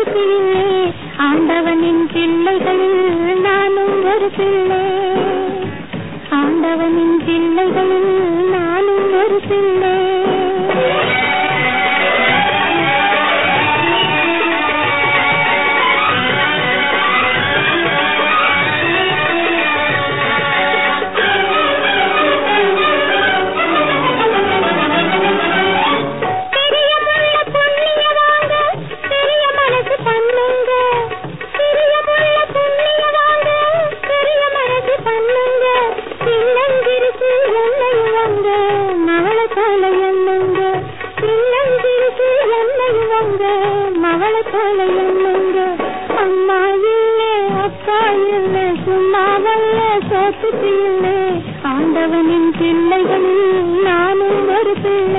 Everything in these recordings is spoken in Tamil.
பிள்ளை ஆண்டவனின் பிள்ளைகளில் நானும் ஒரு பிள்ளை ஆண்டவனின் பிள்ளைகளில் நானும் ஒரு பிள்ளை பிரியமுள்ள புண்ணியவாங்க, பெரிய மனசு பண்ணுங்க. பிரியமுள்ள புண்ணியவாங்க, பெரிய மனசு பண்ணுங்க. சின்னஞ்சிறுசு என்னையும் வாங்க, மவளை போல எண்ணுங்க. சின்னஞ்சிறுசு என்னையும் வாங்க, மவளை போல எண்ணுங்க. அம்மா இல்லை, அப்பா இல்லை, சும்மா வல்ல சோத்துக்கு இல்லை. ஆண்டவனின் பிள்ளைகளில் நானும் ஒரு பிள்ளை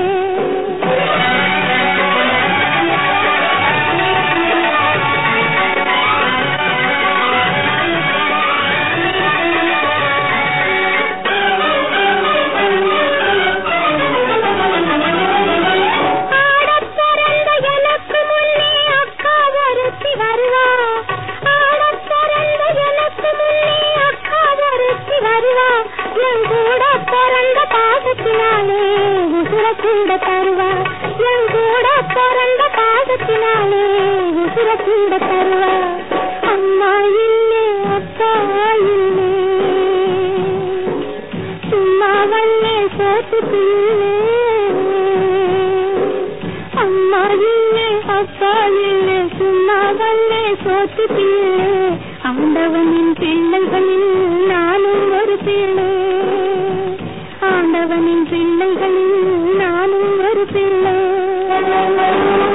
ஆடப் பிறந்த எனக்கு முன்னே அக்கா ஒருத்தி வருவா. ஆடப் பிறந்த எனக்கு முன்னே அக்கா ஒருத்தி வருவா. என் கூட பிறந்த பாசத்தினாலே உசுர கூட தருவா. என் கூட பிறந்த பாசத்தினாலே உசுர கூட தருவா. அம்மா இல்லை, அப்பா இல்லை. சும்மா வல்லே சோத்துக்கு இல்லை. அம்மா இல்லை அப்பா இல்லை சும்மா வல்லே சோத்துக்கு இல்லை. ஆண்டவனின் பிள்ளைகளில் நானும் ஒரு பிள்ளை ஆண்டவனின் பிள்ளைகளில் நானும் ஒரு பிள்ளை